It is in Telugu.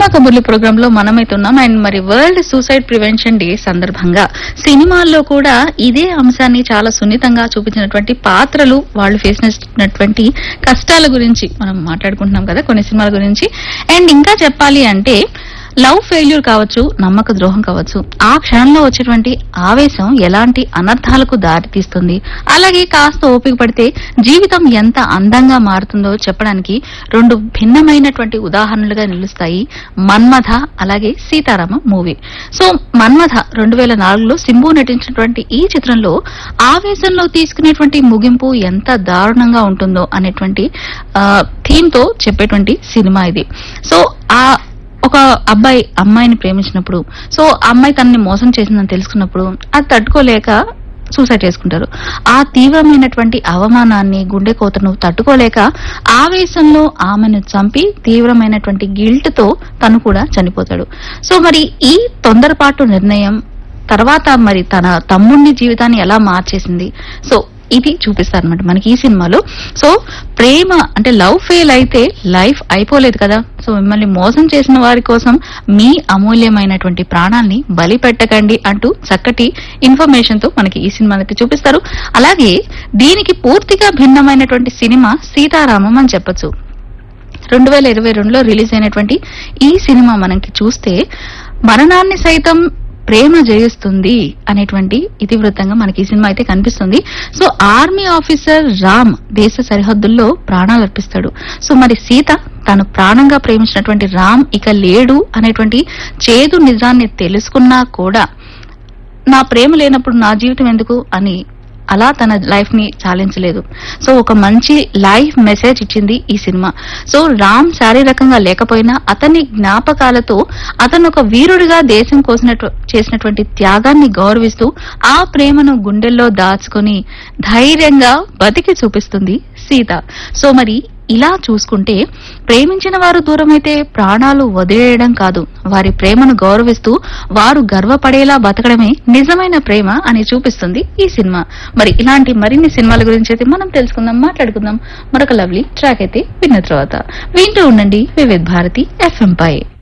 సినిమా కబుర్లు ప్రోగ్రామ్ లో మనమైతే ఉన్నాం అండ్ మరి వరల్డ్ సూసైడ్ ప్రివెన్షన్ డే సందర్భంగా సినిమాల్లో కూడా ఇదే అంశాన్ని చాలా సున్నితంగా చూపించినటువంటి పాత్రలు వాళ్ళు ఫేస్ చేసినటువంటి కష్టాల గురించి మనం మాట్లాడుకుంటున్నాం కదా కొన్ని సినిమాల గురించి అండ్ ఇంకా చెప్పాలి అంటే లవ్ ఫెయిల్యూర్ కావచ్చు నమ్మక ద్రోహం కావచ్చు ఆ క్షణంలో వచ్చేటువంటి ఆవేశం ఎలాంటి అనర్థాలకు దారి తీస్తుంది అలాగే కాస్త ఓపిక పడితే జీవితం ఎంత అందంగా మారుతుందో చెప్పడానికి రెండు భిన్నమైనటువంటి ఉదాహరణలుగా నిలుస్తాయి మన్మథ అలాగే సీతారామ మూవీ సో మన్మథ రెండు వేల నాలుగులో సింబు నటించినటువంటి ఈ చిత్రంలో ఆవేశంలో తీసుకునేటువంటి ముగింపు ఎంత దారుణంగా ఉంటుందో అనేటువంటి థీమ్ తో చెప్పేటువంటి సినిమా ఇది సో ఆ ఒక అబ్బాయి అమ్మాయిని ప్రేమించినప్పుడు సో ఆ అమ్మాయి తనని మోసం చేసిందని తెలుసుకున్నప్పుడు అది తట్టుకోలేక సూసైడ్ చేసుకుంటారు ఆ తీవ్రమైనటువంటి అవమానాన్ని గుండె కోతను తట్టుకోలేక ఆవేశంలో ఆమెను చంపి తీవ్రమైనటువంటి గిల్ట్ తో తను కూడా చనిపోతాడు సో మరి ఈ తొందరపాటు నిర్ణయం తర్వాత మరి తన తమ్ముడిని జీవితాన్ని ఎలా మార్చేసింది సో ఇది చూపిస్తారనమాట మనకి ఈ సినిమాలో సో ప్రేమ అంటే లవ్ ఫెయిల్ అయితే లైఫ్ అయిపోలేదు కదా సో మిమ్మల్ని మోసం చేసిన వారి కోసం మీ అమూల్యమైనటువంటి ప్రాణాల్ని బలి పెట్టకండి అంటూ చక్కటి ఇన్ఫర్మేషన్ తో మనకి ఈ సినిమాకి చూపిస్తారు అలాగే దీనికి పూర్తిగా భిన్నమైనటువంటి సినిమా సీతారామం అని చెప్పొచ్చు రెండు వేల ఇరవై రెండులో రిలీజ్ అయినటువంటి ఈ సినిమా మనకి చూస్తే మరణాన్ని సైతం ప్రేమ జయిస్తుంది అనేటువంటి ఇతివృత్తంగా మనకి ఈ సినిమా అయితే కనిపిస్తుంది సో ఆర్మీ ఆఫీసర్ రామ్ దేశ సరిహద్దుల్లో ప్రాణాలు అర్పిస్తాడు సో మరి సీత తను ప్రాణంగా ప్రేమించినటువంటి రామ్ ఇక లేడు అనేటువంటి చేదు నిజాన్ని తెలుసుకున్నా కూడా నా ప్రేమ లేనప్పుడు నా జీవితం ఎందుకు అని అలా తన లైఫ్ ని చాలించలేదు సో ఒక మంచి లైఫ్ మెసేజ్ ఇచ్చింది ఈ సినిమా సో రామ్ శారీరకంగా లేకపోయినా అతని జ్ఞాపకాలతో అతను ఒక వీరుడిగా దేశం కోసినట్టు చేసినటువంటి త్యాగాన్ని గౌరవిస్తూ ఆ ప్రేమను గుండెల్లో దాచుకొని ధైర్యంగా బతికి చూపిస్తుంది సీత సో మరి ఇలా చూసుకుంటే ప్రేమించిన వారు దూరమైతే ప్రాణాలు వదిలేయడం కాదు వారి ప్రేమను గౌరవిస్తూ వారు గర్వపడేలా బతకడమే నిజమైన ప్రేమ అని చూపిస్తుంది ఈ సినిమా మరి ఇలాంటి మరిన్ని సినిమాల గురించి అయితే మనం తెలుసుకుందాం మాట్లాడుకుందాం మరొక లవ్లీ ట్రాక్ అయితే విన్న తర్వాత వింటూ ఉండండి వివిధ్ భారతి ఎఫ్ఎం పై